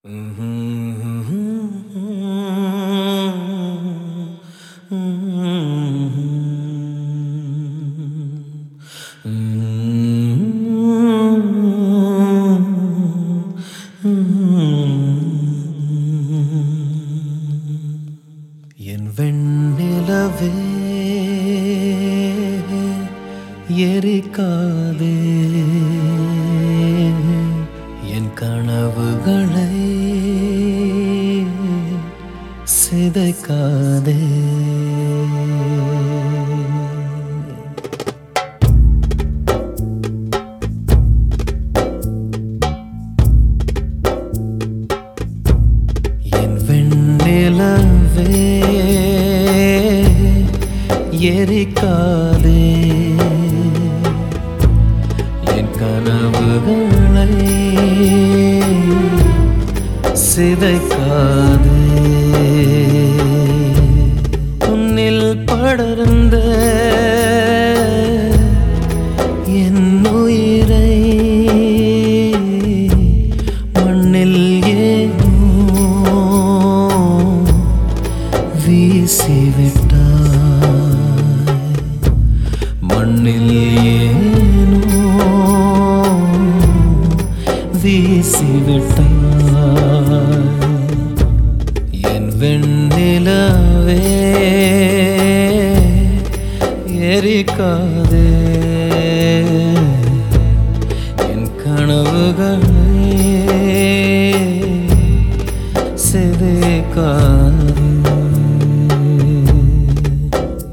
என் வெண்ணிலவே எரிக்காதே என் கனவுகளை சிதைக்காதே என் வெண்ணிலவே எரிக்காதே என் கனவுகளை சிதைக்காதே உன்னில் படர்ந்த என் உயிரை மண்ணில் ஏனோ வீசிவிட்டாய் மண்ணில் ஏனோ வீசிவிட்டாய் என் வெண்ணிலவே எரிக்காதே என் கனவுகளை சிதைக்காதே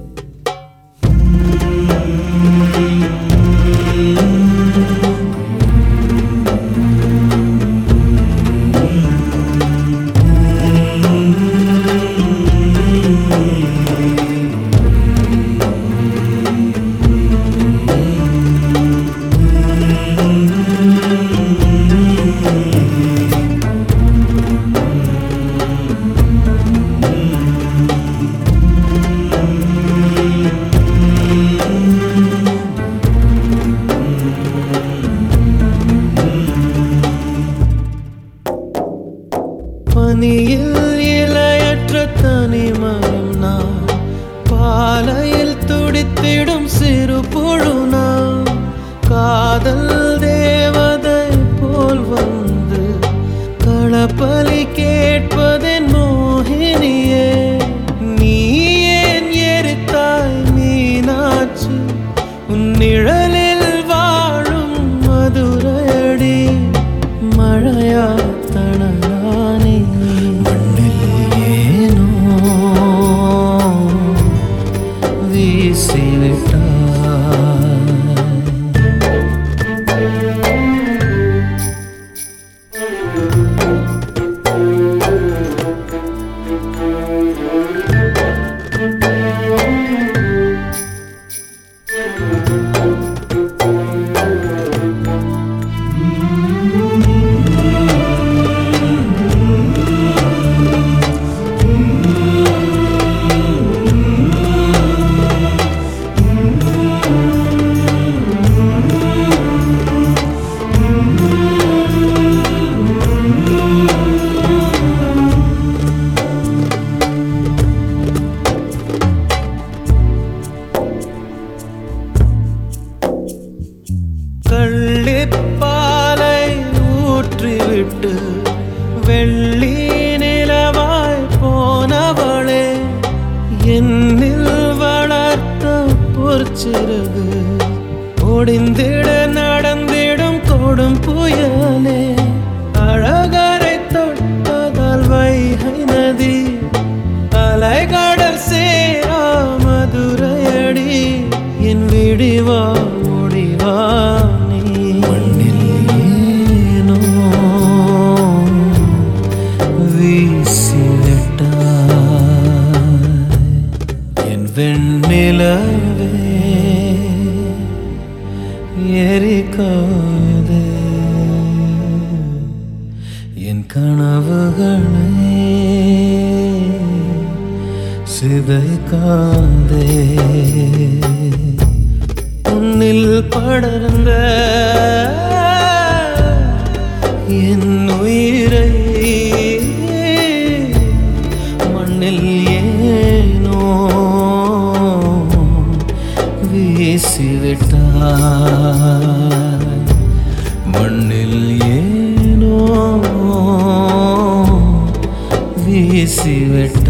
பனியில் இலையற்ற தனிமரம் நான் பாலையில் துடித்திடும் சிறு புழு நான் காதல் தேவதை போல் வந்து களப்பலி கேட்பதென் மோகினியே நீ ஏன் எரித்தாய் மீனாட்சி உன் நிழலில் வாழும் மதுரையடி மழையா தணலானே மண்ணில் ஏனோ வீசிவிட்டாய் கள்ளிப்பாலை ஊற்றிவிட்டு வெள்ளி நிலவாய் போனவளே என்னில் வளர்த்த பொற்சிறகு ஒடிந்திட நடந்திடும் கொடும் புயலே அழகரை தொட்டதால் வைகை நதி அலைகடல் சேரா மதுரையடி என் விடிவா முடிவா நீ மண்ணில் ஏனோ வீசிவிட்டாய் என் வெண்ணிலவே எரிக்காதே என் கனவுகளை சிதைக்காதே உன்னில் படர்ந்த என் உயிரை வீசிவிட்டாய் மண்ணில் ஏனோ வீசிவிட்டாய்